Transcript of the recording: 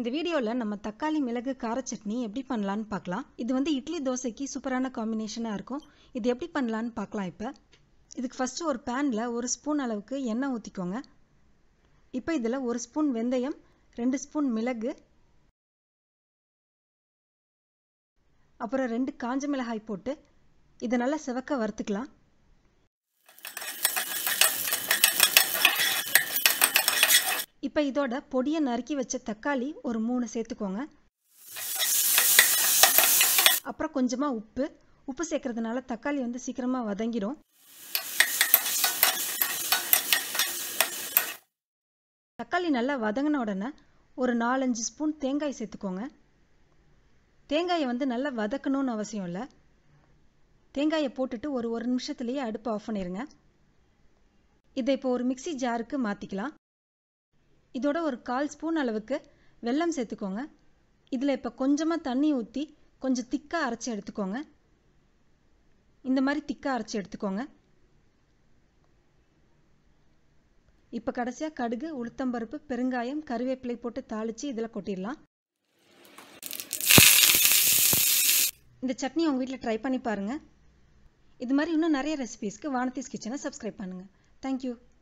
இந்த வீடியோவில் நம்ம தக்காளி மிளகு கார சட்னி எப்படி பண்ணலான்னு பார்க்கலாம் இது வந்து இட்லி தோசைக்கு சூப்பரான காம்பினேஷனாக இருக்கும் இது எப்படி பண்ணலான்னு பார்க்கலாம் இப்போ இதுக்கு ஃபஸ்ட்டு ஒரு பேனில் ஒரு ஸ்பூன் அளவுக்கு எண்ணெய் ஊற்றிக்கோங்க இப்போ இதில் ஒரு ஸ்பூன் வெந்தயம் ரெண்டு ஸ்பூன் மிளகு அப்புறம் ரெண்டு காஞ்ச மிளகாய் போட்டு இதை நல்லா செவக்க வறுத்துக்கலாம் இப்போ இதோட பொடியை நறுக்கி வச்ச தக்காளி ஒரு மூணு சேர்த்துக்கோங்க அப்புறம் கொஞ்சமாக உப்பு உப்பு சேர்க்கறதுனால தக்காளி வந்து சீக்கிரமாக வதங்கிடும் தக்காளி நல்லா வதங்கின உடனே ஒரு நாலஞ்சு ஸ்பூன் தேங்காய் சேர்த்துக்கோங்க தேங்காயை வந்து நல்லா வதக்கணும்னு அவசியம் இல்லை தேங்காயை போட்டுட்டு ஒரு ஒரு நிமிஷத்துலேயே அடுப்பு ஆஃப் பண்ணிடுங்க இதை இப்போ ஒரு மிக்சி ஜாருக்கு மாற்றிக்கலாம் இதோட ஒரு கால் ஸ்பூன் அளவுக்கு வெல்லம் சேர்த்துக்கோங்க இதில் இப்போ கொஞ்சமாக தண்ணி ஊற்றி கொஞ்சம் திக்காக அரைச்சி எடுத்துக்கோங்க இந்த மாதிரி திக்காக அரைச்சி எடுத்துக்கோங்க இப்போ கடைசியாக கடுகு உளுத்தம்பருப்பு பெருங்காயம் கருவேப்பிலை போட்டு தாளித்து இதில் கொட்டிடலாம் இந்த சட்னி உங்கள் வீட்டில் ட்ரை பண்ணி பாருங்கள் இது மாதிரி இன்னும் நிறைய ரெசிபீஸ்க்கு வானத்தீஸ் கிச்சனை சப்ஸ்கிரைப் பண்ணுங்கள் தேங்க்யூ